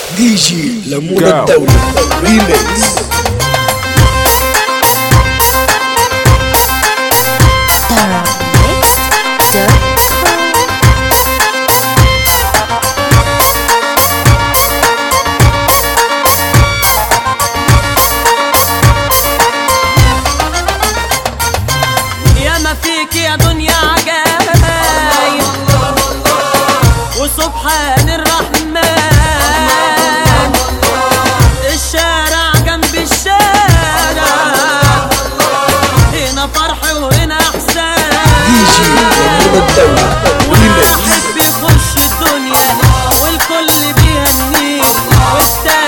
دي جي لمونة الدولة ريميكس يا ما فيك يا دنيا عجايب وسبحان الرحمن الشارع جنب الشارع هنا فرح وهنا احسان دي جي لمونة الدولة ريميكس واحد بيخش الدنيا والكل بيهنيه والتاني